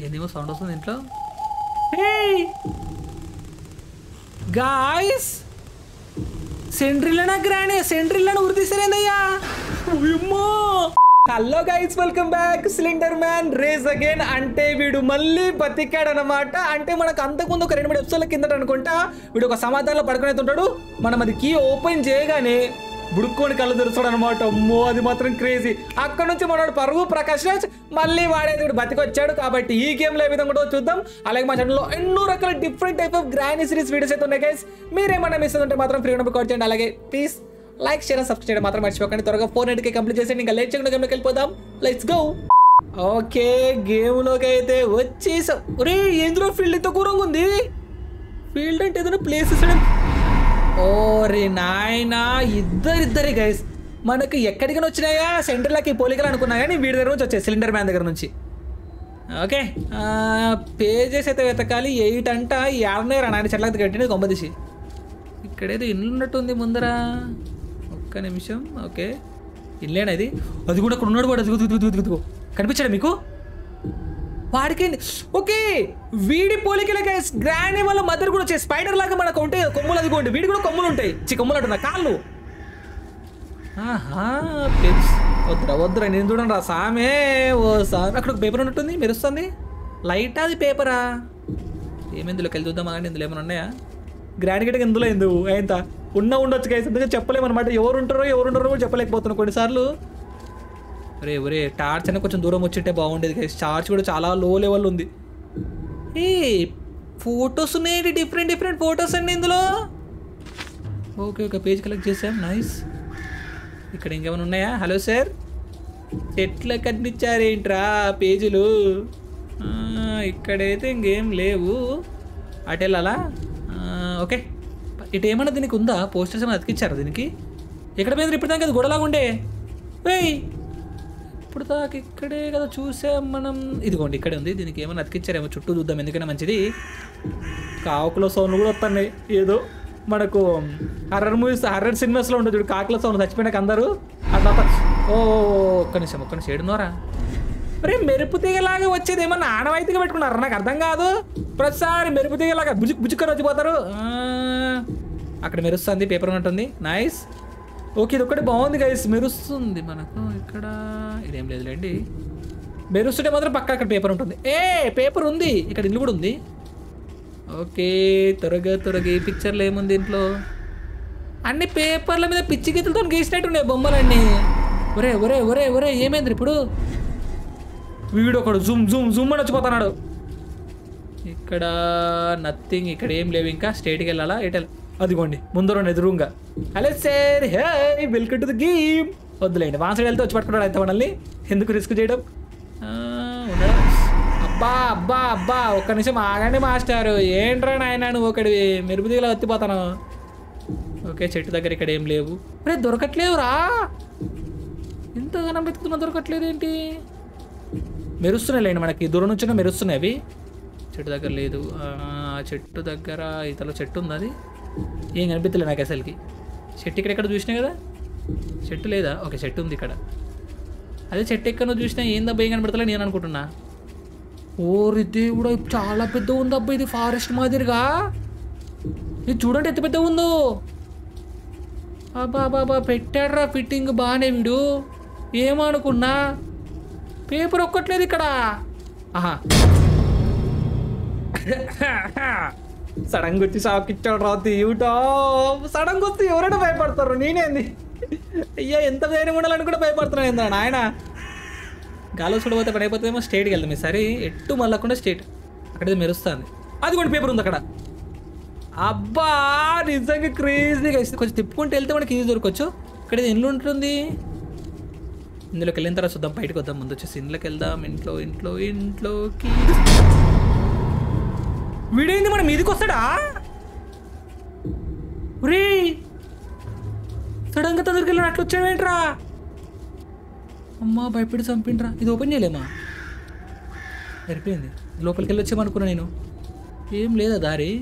ఏందేమో sound వస్తుంది ఇంట్లో guys సెంట్రిల్లనా గ్రానే సెంట్రిల్లను ఉరి తీసారేందయ్యా ఉయ్యమ్మో hello guys welcome back cylinder man race again అంటే వీడు మళ్ళీ బతికాడు అనమాట అంటే మనకు అంతకుముందు ఒక రెండు మూడు ఎపిసోడ్ల కిందట అనుకుంటా వీడు ఒక సమాధానంలో పడుకునే ఉంటాడు మనం అది కీ ఓపెన్ చేయగానే బుడుక్కొని కళ్ళు తెరుస్తాడు అనమాట అమ్మో అది మాత్రం క్రేజీ అక్కడ నుంచి మనోడు పరుగు ప్రకాష్ రాజ్ మళ్ళీ వాడేది వీడు బతికొచ్చాడు కాబట్టి ఈ గేమ్ లో ఏ విధంగా ఉంటుందో చూద్దాం అలాగే మా ఛానల్లో ఎన్నో రకాల different type of grand series videos అయితే ఉన్నాయి గైస్ మీరేమన్నా మిస్ ఉంటే మాత్రం ఫ్రీ నెంబర్ చేయండి అలాగే ప్లీజ్ లైక్ షేర్ సబ్స్క్రైబ్ చేయడం మాత్రం మర్చిపోకండి త్వరగా ఫోన్ ఎయిట్కి కంప్లీట్ చేసి ఇంకా లేట్ చేయకుండా గేమ్లోకి వెళ్ళిపోదాం లెట్స్ గో ఓకే గేమ్లోకి అయితే వచ్చేసాం ఒరే ఎందులో ఫీల్డ్ ఇంత ఘోరంగా ఉంది ఫీల్డ్ అంటే ఏదైనా ప్లేసెస్ ఓరే నాయనా ఇద్దరిద్దరే గైస్ మనకు ఎక్కడికైనా వచ్చినాయా సెంటర్లకి పోలికలు అనుకున్నా కానీ వీడి దగ్గర నుంచి వచ్చాయి సిలిండర్ మ్యాన్ దగ్గర నుంచి ఓకే పేజెస్ అయితే వెతకాలి ఎయిట్ అంట యాభై నాయన చెట్లకి కట్టినది కొంపదీసి ఇక్కడేదో ఇల్లు ఉన్నట్టుంది ముందర ఒక్క నిమిషం ఓకే ఇల్లేనా ఇది అది కూడా అక్కడ ఉన్నాడు వాడు అదిగో, అదిగో, అదిగో, అదిగో. కనిపించాడా మీకు వాడికి ఓకే వీడి పోలికల గైస్ గ్రాండ్ వాళ్ళ మదర్ కూడా వచ్చాయి స్పైడర్ లాగా మనకు ఉంటాయి కొమ్ములు అదిగోండి వీడి కూడా కొమ్ములు ఉంటాయి చి కొమ్ములు అంటున్నా కాళ్ళు ఆహా పెప్స్ వద్దురా వద్దురా నేను చూడండి రా సామే ఓ సామె అక్కడ ఒక పేపర్ ఉన్నట్టుంది మెరుస్తుంది లైట్ అది పేపరా ఏమి ఇందులోకి వెళ్ళి చూద్దామా కానీ ఇందులో ఏమైనా ఉన్నాయా గ్రాండ్ గిటకి ఇందులో ఎందుకు ఎంత ఉన్న ఉండొచ్చు గైస్ ఎందుకంటే చెప్పలేము అనమాట ఎవరు ఉంటారో ఎవరు ఉంటారో కూడా చెప్పలేకపోతున్నాం కొన్నిసార్లు ఒరే ఒరే టార్చ్ అనేది కొంచెం దూరం వచ్చింటే బాగుండేది గైస్ టార్చ్ కూడా చాలా లో లెవెల్ ఉంది ఏ ఫొటోస్ ఉన్నాయి డిఫరెంట్ డిఫరెంట్ ఫొటోస్ అండి ఇందులో ఓకే ఓకే పేజ్ కలెక్ట్ చేసాం నైస్ ఇక్కడ ఇంకేమైనా ఉన్నాయా హలో సార్ ఎట్లా కనిపించారేంట్రా పేజీలు ఆ, ఇక్కడైతే ఇంకేం లేవు అటు వెళ్ళాలా ఆ, ఓకే ఇటు ఏమన్నా దీనికి ఉందా పోస్టర్స్ ఏమైనా అతికిచ్చారా దీనికి ఎక్కడ పోయింది ఇప్పుడు దాకా అది గొడవలాగా ఉండే ఏయ్ ఇప్పుడు దాకా ఇక్కడే కదా చూసాం మనం ఇదిగోండి ఇక్కడే ఉంది దీనికి ఏమైనా అతికిచ్చారేమో చుట్టూ చూద్దాం ఎందుకైనా మంచిది కాకుల సౌండ్ కూడా వస్తున్నాయి ఏదో మనకు హర్రర్ మూవీస్ హర్రర్ సినిమాస్లో ఉంటుంది చూడు కాకుల సౌండ్ చచ్చిపోయినాక అందరూ అట్లా ఓ ఒక్క నిమిషం ఒక్క నిమిషం ఏడున్నోరా మరి మెరుపు తీగలాగా వచ్చేది ఏమన్నా ఆనవాయితీగా పెట్టుకున్నారా నాకు అర్థం కాదు ప్రతిసారి మెరుపు తీగలాగా బుజుక్ బుజుక్కని వచ్చిపోతారు ఆ, అక్కడ మెరుస్తుంది పేపర్ ఉన్నట్టుంది నైస్ ఓకే ఇది ఒకటి బాగుంది గైస్ మెరుస్తుంది మనకు ఇక్కడ ఇదేం లేదులేండి మెరుస్తుంటే మాత్రం పక్క అక్కడ పేపర్ ఉంటుంది ఏ పేపర్ ఉంది ఇక్కడ ఇల్లు కూడా ఉంది ఓకే త్వరగా త్వరగా ఈ పిక్చర్లో ఏముంది ఇంట్లో అన్ని పేపర్ల మీద పిచ్చి గీతలతో గీసినట్టున్నాయి బొమ్మలన్నీ ఒరే ఒరే ఒరే ఒరే ఏమైంది ఇప్పుడు వీడు ఒకడు జూమ్ జూమ్ జూమ్ అని వచ్చిపోతున్నాడు ఇక్కడ నథింగ్ ఇక్కడ ఏం లేవు ఇంకా స్టేట్కి వెళ్ళాలా ఎటల్ అదిగోండి ముందు రెండు ఎదురుగా hello sir hey welcome to the game వద్దులేండి వాసన వెళ్తే వచ్చి పట్టుకున్నాడు అయితే మనల్ని ఎందుకు రిస్క్ చేయడం ఆ, ఉండడా అబ్బా అబ్బా అబ్బా ఒక్క నిమిషం ఆగండి మాస్టారు ఏంట్రా నాయన నువ్వు ఒకటి మెరుపు దిగులా వచ్చిపోతాను ఓకే చెట్టు దగ్గర ఇక్కడ ఏం లేవు రే దొరకట్లేవురా ఎంతగానో వెతుకుతున్నా దొరకట్లేదు ఏంటి మెరుస్తున్నాయి లేండి మనకి దూరం నుంచి మెరుస్తున్నాయి అవి చెట్టు దగ్గర లేదు ఆ, చెట్టు దగ్గర ఇతలో చెట్టు ఉంది అది ఏం కనిపించలేదు నాకు అసలుకి చెట్టు ఇక్కడ ఎక్కడ చూసినా కదా చెట్టు లేదా ఓకే చెట్టు ఉంది ఇక్కడ అదే చెట్టు ఎక్కడ చూసినా ఏందబ్బా ఏం కనబడతలే నేను అనుకుంటున్నా ఓరి దేవుడా ఇది చాలా పెద్ద ఉంది అబ్బా ఇది ఫారెస్ట్ మాదిరిగా ఇది చూడండి ఎంత పెద్ద ఉందో అబ్బా బాబా పెట్టాడ్రా ఫిట్టింగ్ బాగానే వీడు ఏమనుకున్నా పేపర్ ఒక్కట్లేదు ఇక్కడ ఆహా సడన్గా వచ్చి షాక్ ఇచ్చాడు రా తీయుటో సడన్గా వస్తే ఎవరైనా భయపడతారు నేనేంది అయ్యా ఎంత ధైర్యం ఉండాలని కూడా భయపడుతున్నాను ఏందా నాయన గాలో చూడబోతే పని అయిపోతుందేమో స్టేట్కి వెళ్దాం ఈసారి ఎట్టు మళ్ళకుండా స్టేట్ అక్కడ మెరుస్తుంది అది కూడా పేపర్ ఉంది అక్కడ అబ్బా నిజంగా క్రేజీగా ఇస్తుంది కొంచెం తిప్పుకుంటూ వెళ్తే మనకి ఈజీ దొరకవచ్చు ఇక్కడ ఇది ఇల్లు ఉంటుంది ఇందులోకి వెళ్ళిన తర్వాత చూద్దాం బయటకు వద్దాం ముందు వచ్చేసి ఇంట్లోకి వెళ్దాం ఇంట్లో ఇంట్లో ఇంట్లోకి వీడైంది మనం మీదికి వస్తాడా రే సడన్గా తొందరకి వెళ్ళిన అట్లా వచ్చావేంట్రా అమ్మా భయపడి చంపిండ్రా ఇది ఓపెన్ చేయలేమా సరిపోయింది లోపలికి వెళ్ళి వచ్చామనుకున్నా నేను ఏం లేదా దారి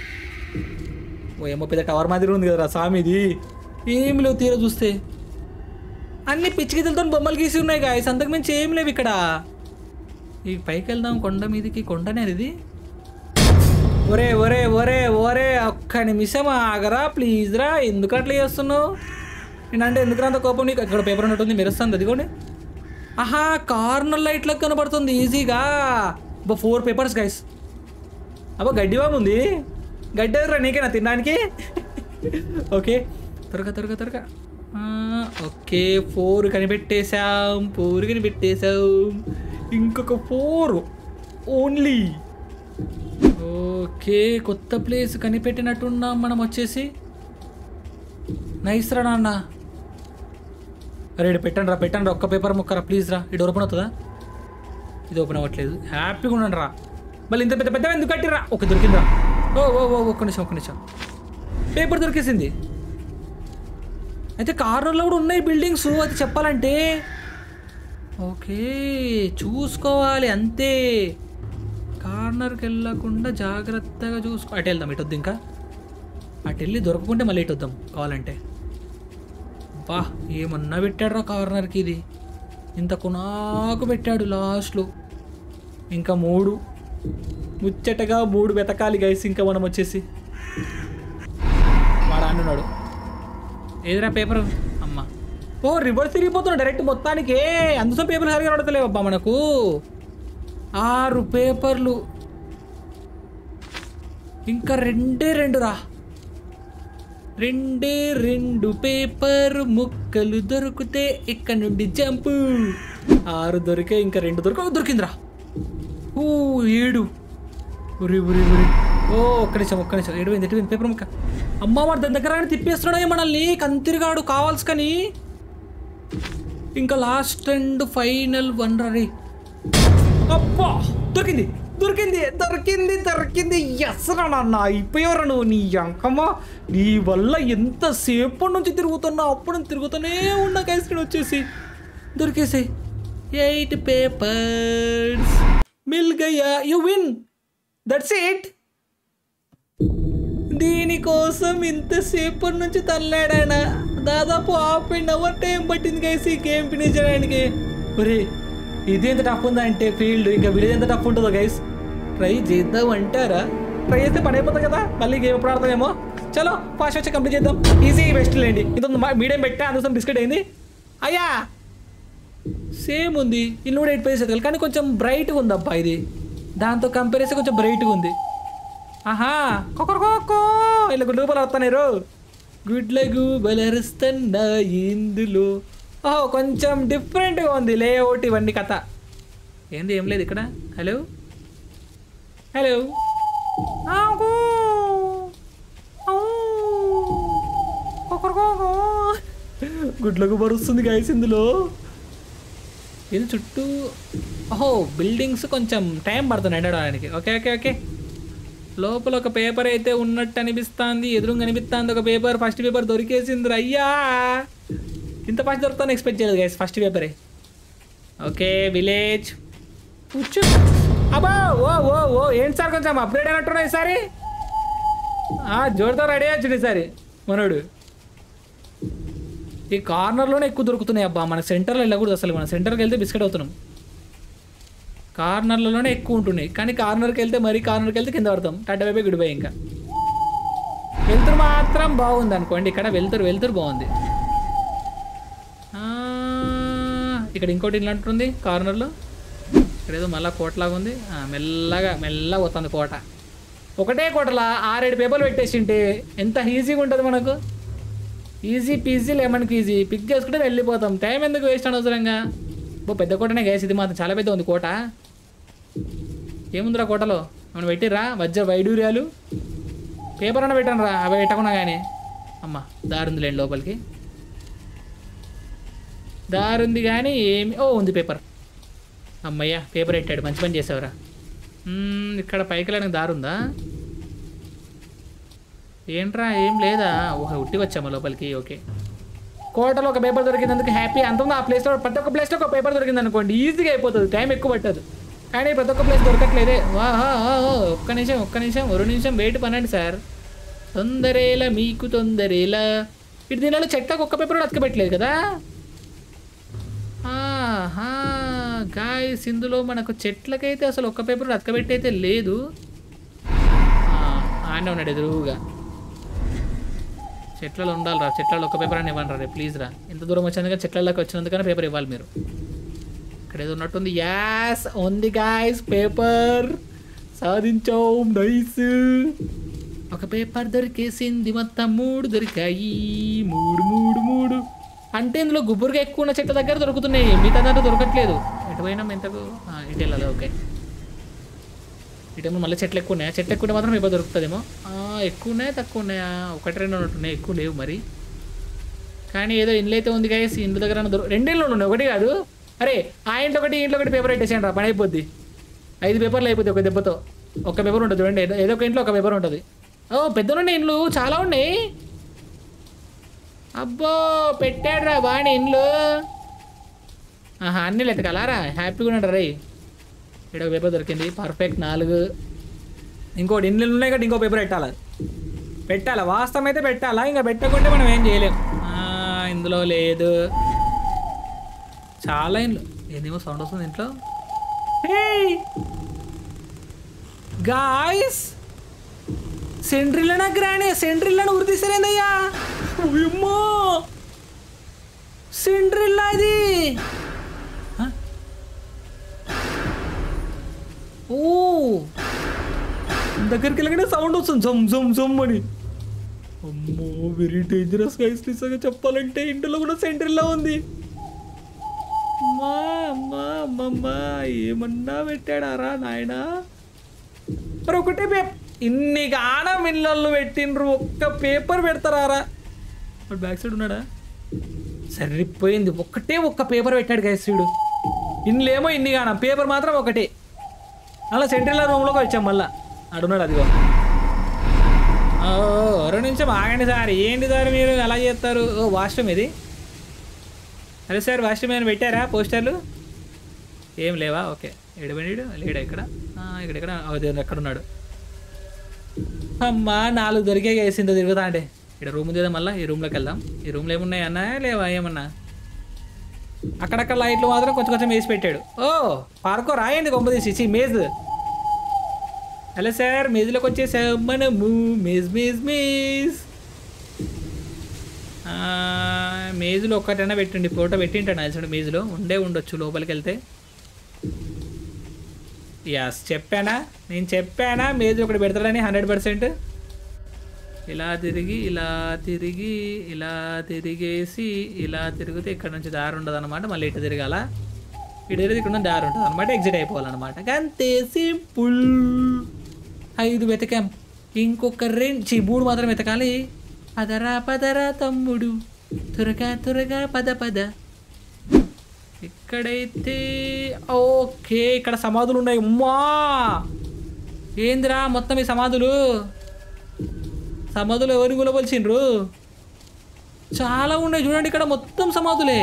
ఓ ఏమో పెద్ద టవర్ మాదిరి ఉంది కదరా స్వామి ఇది ఏం లేవు తీర చూస్తే అన్ని పిచ్చి గీతలతో బొమ్మలు గీసి ఉన్నాయి గాయస్ అంతకు మించి ఏం లేవు ఇక్కడ ఈ పైకి వెళ్దాం కొండ మీదకి కొండనే ఇది ఒరే ఒరే ఒరే ఒరే ఒక్క నిమిషం ఆగరా ప్లీజ్ రా ఎందుకు అట్లా చేస్తున్నావు నేనంటే ఎందుకు అంత కోపం నీకు ఇక్కడ పేపర్ ఉన్నట్టుంది మెరుస్తుంది అదిగోండి ఆహా కార్నర్ లైట్లా కనబడుతుంది ఈజీగా అబ్బా ఫోర్ పేపర్స్ గైస్ అబ్బా గడ్డి బాబు ఉంది గడ్డి ఎదురా నీకేనా తినడానికి ఓకే త్వరగా త్వరగా త్వరగా ఆ, ఓకే ఫోర్ కనిపెట్టేశాం ఫోర్ కనిపెట్టేశాం ఇంకొక ఫోర్ ఓన్లీ ఓకే కొత్త ప్లేస్ కనిపెట్టినట్టున్నాం మనం వచ్చేసి నైస్ రా నాన్న అరే ఇటు పెట్టండి రా పెట్టండి రా ఒక్క పేపర్ ముక్కరా ప్లీజ్ రా ఇటు ఓపెన్ అవుతుందా ఇది ఓపెన్ అవ్వట్లేదు హ్యాపీగా ఉండండి రా మళ్ళీ ఇంత పెద్ద పెద్ద ఎందుకు కట్టిరా ఒక దొరికిందా ఓ ఓ ఓ ఒక్క నిమిషం ఒక్క నిమిషం పేపర్ దొరికేసింది అయితే కార్నర్లో కూడా ఉన్నాయి బిల్డింగ్స్ అది చెప్పాలంటే ఓకే చూసుకోవాలి అంతే కార్నర్కి వెళ్ళకుండా జాగ్రత్తగా చూసుకో అటు వెళ్దాం ఇటు వద్దు ఇంకా అటు వెళ్ళి దొరకకుంటే మళ్ళీ ఇటు వద్దాం కావాలంటే బా ఏమన్నా పెట్టాడురా కార్నర్కి ఇది ఇంత కొనాకు పెట్టాడు లాస్ట్లో ఇంకా మూడు ముచ్చటగా మూడు వెతకాలి గైస్ ఇంకా మనం వచ్చేసి వాడు అన్నాడు ఏదిరా పేపర్ అమ్మ ఓ రివర్స్ తిరిగిపోతున్నాడు డైరెక్ట్ మొత్తానికి అందులో పేపర్ సరిగా నడతలేవు అబ్బా మనకు ఆరు పేపర్లు ఇంకా రెండే రెండు రా రెండే రెండు పేపర్ ముక్కలు దొరికితే ఇక్కడ నుండి జంపు ఆరు దొరికే ఇంకా రెండు దొరిక ఓ, దొరికిందిరా ఓ ఏడు ఉరి ఉరి ఉరి ఓ ఒక్క నిమిషం ఒక్క నిమిషం ఏడు ఎటు పేపర్ ముక్క అమ్మ వాడు దాని దగ్గర తిప్పేస్తున్నాడే మనల్ని కంతిరిగాడు కావాల్సి కానీ ఇంకా లాస్ట్ అండ్ ఫైనల్ వన్ రీ అబ్బా దొరికింది దొరికింది దొరికింది దొరికింది ఎస్ నాన్న అయిపోయావురా నువ్వు నీ అంకమ్మ నీ వల్ల ఎంతసేపు నుంచి తిరుగుతున్నా అప్పుడు నుంచి తిరుగుతూనే ఉన్నా కైస్క్రీన్ వచ్చేసి దొరికేసాయి ఎయిట్ పేపర్స్ మిల్ గయ్యా యు విన్ దట్స్ ఇట్ దీనికోసం ఇంతసేపటి నుంచి తల్లాడానా దాదాపు హాఫ్ అండ్ అవర్ టైం పట్టింది గైస్ ఈ గేమ్ ఫినిష్ చేయడానికి ఒరే ఇది ఎంత టఫ్ ఉందా అంటే ఫీల్డ్ ఇంకా విలేజ్ ఎంత టఫ్ ఉంటుందో గైస్ ట్రై చేద్దాం అంటారా ట్రై చేస్తే పని అయిపోతుంది కదా మళ్ళీ గేమ్ ఎప్పుడు ఆడతామేమో చలో ఫాస్ట్ వచ్చి కంప్లీట్ చేద్దాం ఈజీ బెస్ట్ లేండి ఇది మీడియం పెట్టా అందుకోసం బిస్కెట్ అయింది అయ్యా సేమ్ ఉంది ఇల్లు కూడా ఎయిట్ పేజెస్ ఎదగాలి కానీ కొంచెం బ్రైట్గా ఉంది అబ్బా ఇది దాంతో కంపేర్ చేస్తే కొంచెం బ్రైట్గా ఉంది ఆహా కొకరకోకో ఇలా గుడ్లు వస్తానేరు గుడ్లకు బలరుస్తున్నా ఇందులో ఓహో కొంచెం డిఫరెంట్గా ఉంది లేఅవుట్ ఇవన్నీ కథ ఏంది ఏం లేదు ఇక్కడ హలో హలో ఆగు. ఔ. కొకరకోకో. గుడ్లకు బరుస్తుంది గాయస్ ఇందులో ఇది చుట్టూ ఓహో బిల్డింగ్స్ కొంచెం టైం పడుతుంది ఎండడానికి ఓకే ఓకే ఓకే లోపల ఒక పేపర్ అయితే ఉన్నట్టు అనిపిస్తుంది ఎదురుగా అనిపిస్తుంది ఒక పేపర్ ఫస్ట్ పేపర్ దొరికేసింది అయ్యా ఇంత ఫస్ట్ దొరుకుతాను ఎక్స్పెక్ట్ చేయలేదు గైస్ ఫస్ట్ పేపరే ఓకే విలేజ్ కూర్చో అబ్బా ఓ ఓ ఓ ఏంటి సార్ కొంచెం అప్గ్రేడ్ అయినట్టున్నాయి ఈసారి జోరుతో రెడీ వచ్చింది ఈసారి మనోడు ఈ కార్నర్లోనే ఎక్కువ దొరుకుతున్నాయి అబ్బా మన సెంటర్లో వెళ్ళకూడదు అసలు మన సెంటర్కి వెళ్తే బిస్కెట్ అవుతున్నాం కార్నర్లలోనే ఎక్కువ ఉంటున్నాయి కానీ కార్నర్కి వెళ్తే మరీ కార్నర్కి వెళ్తే కింద పడతాం టడ్డ వైపే గుడిపోయి ఇంకా వెళ్తురు మాత్రం బాగుంది అనుకోండి ఇక్కడ వెళ్తురు వెళ్తురు బాగుంది ఆ, ఇక్కడ ఇంకోటి ఇల్లు అంటుంది కార్నర్లో ఇక్కడ ఏదో మళ్ళీ కోటలాగా ఉంది ఆ, మెల్లగా మెల్లగా పోతుంది కోట ఒకటే కోటలా ఆరేడు పేపర్లు పెట్టేసింటే ఎంత ఈజీగా ఉంటుంది మనకు easy peasy lemon peasy pick చేసుకుంటే వెళ్ళిపోతాం టైం ఎందుకు వేస్ట్ అనవసరంగా ఓ పెద్ద కోటనే గ్యాస్ ఇది మాత్రం చాలా పెద్ద ఉంది కోట ఏముందిరా కోటలో మనం పెట్టిర్రా వజ్ర వైడూర్యాలు పేపర్ అన్న పెట్టాను రా అవి పెట్టకుండా కానీ అమ్మ దారుంది లేండి లోపలికి దారుంది కానీ ఏమి ఓ ఉంది పేపర్ అమ్మయ్య పేపర్ పెట్టాడు మంచి పని చేసావురా మ్మ్, ఇక్కడ పైకి వెళ్ళడానికి దారుందా ఏంట్రా ఏం లేదా ఓహో ఉట్టి వచ్చామా లోపలికి ఓకే కోటలో ఒక పేపర్ దొరికినందుకు హ్యాపీ అంత ఉంది ఆ ప్లేస్లో ప్రతి ఒక్క ప్లేస్లో ఒక పేపర్ దొరికింది అనుకోండి ఈజీగా అయిపోతుంది టైం ఎక్కువ పట్టదు కానీ ప్రతి ఒక్క ప్లేస్ దొరకట్లేదే వా హా, హా, హా, ఒక్క నిమిషం ఒక్క నిమిషం ఒక నిమిషం వెయిట్ పనండి సార్ తొందరేలా మీకు తొందరేలా ఇటు దీనిలో చెక్కకు ఒక్క పేపర్ కూడా అతకబెట్టలేదు కదా ఆహా గాయస్ ఇందులో మనకు చెట్లకైతే అసలు ఒక్క పేపర్ అతకబెట్టి అయితే లేదు ఆయన ఉన్నాడు ఎదురుగా చెట్లలో ఉండాలి రా చెట్లలో ఒక పేపర్ అని ఇవ్వండి రా రే ప్లీజ్ రా ఇంత దూరం వచ్చినందుకు చెట్లలోకి వచ్చినందుకనే పేపర్ ఇవ్వాలి మీరు ఇక్కడ ఏదో ఉన్నట్టుంది యాస్ ఉంది గాయస్ పేపర్ సాధించాం నైస్ ఒక పేపర్ దొరికేసింది మొత్తం మూడు దొరికాయి మూడు మూడు మూడు అంటే ఇందులో గుబురుగా ఎక్కువ ఉన్న చెట్ల దగ్గర దొరుకుతున్నాయి మిగతా దాంట్లో దొరకట్లేదు ఎటు పోయినా ఎంతకు ఆ, ఇటు వెళ్ళాలి ఓకే ఇటేమో మళ్ళీ చెట్లు ఎక్కువ ఉన్నాయా చెట్లు ఎక్కువ ఉంటే మాత్రం పేపర్ దొరుకుతుందేమో ఆ, ఎక్కువ ఉన్నాయా తక్కువ ఉన్నాయా ఒకటి రెండు ఉన్నట్టున్నాయి ఎక్కువ లేవు మరి కానీ ఏదో ఇండ్లు అయితే ఉంది గాయస్ ఇండ్ల దగ్గర దొరు రెండు ఇండ్లు ఉన్నాయి ఒకటి కాదు అరే ఆ ఇంట్లో ఒకటి ఈ ఇంట్లో ఒకటి పేపర్ పెట్టేసాను రా పని అయిపోద్ది ఐదు పేపర్లు అయిపోద్ది ఒక దెబ్బతో ఒక పేపర్ ఉంటుంది చూడండి ఏదో- ఏదో ఒక ఇంట్లో ఒక పేపర్ ఉంటుంది ఓ పెద్దలున్నాయి ఇండ్లు చాలా ఉన్నాయి అబ్బో పెట్టాడు రా బాగా ఇండ్లు ఆహా అన్నీ లెక్కలారా హ్యాపీగా ఉన్నాడు రే ఇక్కడ ఒక పేపర్ దొరికింది పర్ఫెక్ట్ నాలుగు ఇంకోటి ఇన్ని ఉన్నాయి కాబట్టి ఇంకో పేపర్ పెట్టాలి పెట్టాలా వాస్తవం అయితే పెట్టాలా ఇంకా పెట్టకుంటే మనం ఏం చేయలేం ఆ, ఇందులో లేదు చాలా ఇంట్లో ఏదేమో సౌండ్ వస్తుంది ఇంట్లో గాయస్ సెంట్రిల్లనా గ్రానే సెంట్రిల్లను గుర్తిస్తారేందయ్యా అమ్మో సెంట్రిల్లా ఇది హ? ఓ దగ్గరికి వెళ్ళగానే సౌండ్ వస్తుంది జమ్ జమ్ జమ్ అని అమ్మో వెరీ డేంజరస్ గైస్ నిజంగా చెప్పాలంటే ఇంట్లో కూడా సెంటర్లో ఉంది అమ్మా అమ్మా అమ్మమ్మ ఏమన్నా పెట్టాడారా నాయనా మరి ఒకటే పేపర్ ఇన్ని గానం ఇళ్ళల్లో పెట్టిండ్రు ఒక్క పేపర్ పెడతారా వాడు బ్యాక్ సైడ్ ఉన్నాడా సరిపోయింది ఒక్కటే ఒక్క పేపర్ పెట్టాడు గైస్ వీడు ఇన్లేమో ఇన్ని గానం పేపర్ మాత్రం ఒకటే అలా సెంట్రల్ రూమ్లోకి వచ్చాం మళ్ళా అడున్నాడు అదిగో ఓ రెండు నిమిషం ఆగండి సార్ ఏంటి సార్ మీరు అలా చేస్తారు ఓ వాష్రూమ్ ఇది అదే సార్ వాష్రూమ్ ఏమైనా పెట్టారా పోస్టర్లు ఏం లేవా ఓకే ఎడబడిడు లేడా ఇక్కడ ఆ, ఇక్కడ ఇక్కడ అదే ఎక్కడ ఉన్నాడు అమ్మా నాలుగు దొరికే వేసిందో తిరుగుతా అంటే ఇక్కడ రూమ్ చేద్దాం మళ్ళీ ఈ రూమ్లోకి వెళ్దాం ఈ రూమ్లో ఏమున్నాయి అన్నా లేవా ఏమన్నా అక్కడక్కడ లైట్లు మాత్రం కొంచెం కొంచెం వేసి పెట్టాడు ఓ పార్కో రాయండి గొప్ప తీసి మేజ్ హలో సార్ మేజ్లోకి వచ్చేసాం మనము మేజ్ మేజ్ మేజ్ ఆ, మేజ్లో ఒక్కటైనా పెట్టండి ఫోటో పెట్టింటాను అసలు మేజ్లో ఉండే ఉండొచ్చు లోపలికి వెళ్తే యస్ చెప్పానా నేను చెప్పానా మేజ్ ఒకటి పెడతాడని హండ్రెడ్ పర్సెంట్ ఇలా తిరిగి ఇలా తిరిగి ఇలా తిరిగేసి ఇలా తిరిగితే ఇక్కడ నుంచి దారి ఉండదు అనమాట మళ్ళీ ఇటు తిరగాల ఇటు తిరిగి ఇక్కడ నుంచి దారి ఉంటుంది అనమాట ఎగ్జిట్ అయిపోవాలన్నమాట అంతే సింపుల్ ఐదు వెతకాం ఇంకొక రెండు చి మూడు మాత్రం వెతకాలి పదరా పదరా తమ్ముడు త్వరగా త్వరగా పద పద ఇక్కడైతే ఓకే ఇక్కడ సమాధులు ఉన్నాయి ఉమ్మా ఏందిరా మొత్తం ఈ సమాధులు సమాధులు ఎవరిని గులబలిచిండ్రు చాలా ఉన్నాయి చూడండి ఇక్కడ మొత్తం సమాధులే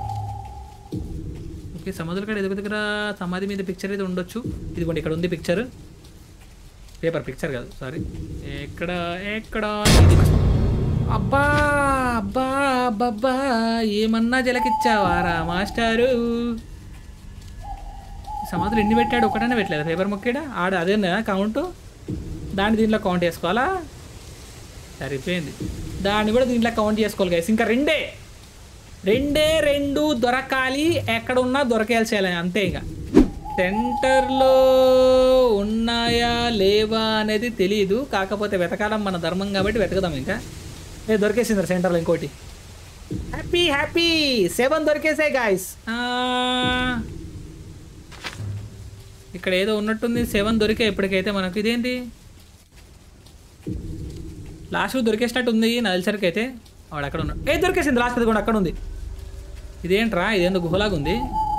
ఓకే సమాధుల కాడ ఎదుగు దగ్గర సమాధి మీద పిక్చర్ అయితే ఉండొచ్చు ఇదిగోండి ఇక్కడ ఉంది పిక్చర్ పేపర్ పిక్చర్ కాదు సారీ ఎక్కడ ఎక్కడ అబ్బా అబ్బా అబ్బబ్బా ఏమన్నా జలకిచ్చావారా మాస్టారు ఈ సమాధులు ఎన్ని పెట్టాడు ఒకటైనా పెట్టలేదు పేపర్ మొక్కాడా ఆడ అదేనా కౌంట్ దాన్ని దీంట్లో కౌంట్ చేసుకోవాలా సరిపోయింది దాన్ని కూడా దీంట్లో కౌంట్ చేసుకోవాలి గైస్ ఇంకా రెండే రెండే రెండు దొరకాలి ఎక్కడ ఉన్నా దొరకేయాల్సి అంతే ఇంకా సెంటర్లో ఉన్నాయా లేవా అనేది తెలియదు కాకపోతే వెతకాలం మన ధర్మం కాబట్టి వెతకదాం ఇంకా ఏ దొరికేసింది సెంటర్లో ఇంకోటి హ్యాపీ హ్యాపీ సెవెన్ దొరికేసాయి గాయస్ ఇక్కడ ఏదో ఉన్నట్టుంది సెవెన్ దొరికే ఇప్పటికైతే మనకు ఇదేంటి లాస్ట్ దొరికేసినట్టు ఉంది నా తెలిసరికి అయితే వాడు అక్కడ ఉన్నాడు ఏ దొరికేసింది లాస్ట్ అది కూడా అక్కడ ఉంది ఇదేంట్రా ఇదేందో గుహలాగా ఉంది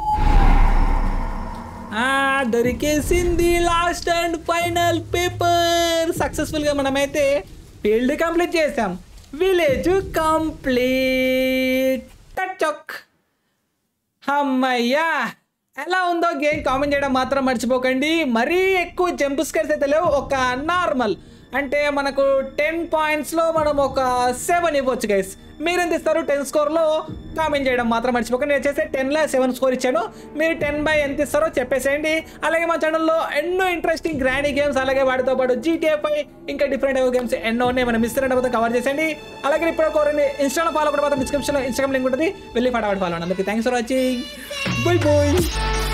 ఆ, దొరికేసింది లాస్ట్ అండ్ ఫైనల్ పేపర్ సక్సెస్ఫుల్గా మనమైతే ఫీల్డ్ కంప్లీట్ చేసాం విలేజ్ కంప్లీట్ టచ్ అమ్మయ్యా ఎలా ఉందో గేమ్ కామెంట్ చేయడం మాత్రం మర్చిపోకండి మరీ ఎక్కువ జంప్ స్కేర్స్ అయితే లేవు ఒక నార్మల్ అంటే మనకు టెన్ పాయింట్స్లో మనం ఒక సెవెన్ ఇవ్వచ్చు గైస్ మీరు ఎంత ఇస్తారు టెన్ స్కోర్లో కామెంట్ చేయడం మాత్రం మర్చిపోకండి నేను వచ్చేసి టెన్లో సెవెన్ స్కోర్ ఇచ్చాను మీరు టెన్ బై ఎంత ఇస్తారో చెప్పేసేయండి అలాగే మా ఛానల్లో ఎన్నో ఇంట్రెస్టింగ్ గ్రాండీ గేమ్స్ అలాగే వాటితో పాటు జీటీఏ పై ఇంకా డిఫరెంట్ గేమ్స్ ఎన్నో ఉన్నాయి మనం మిస్ అయిన కవర్ చేసేయండి అలాగే ఇప్పుడు కోరండి ఇన్స్టాలో ఫాలో కూడా మాత్రం డిస్క్రిప్షన్లో ఇన్స్టాగ్రామ్ లింక్ ఉంటుంది వెళ్ళి ఫటాఫట్ ఫాలో అండి అందరికీ thanks for watching bye bye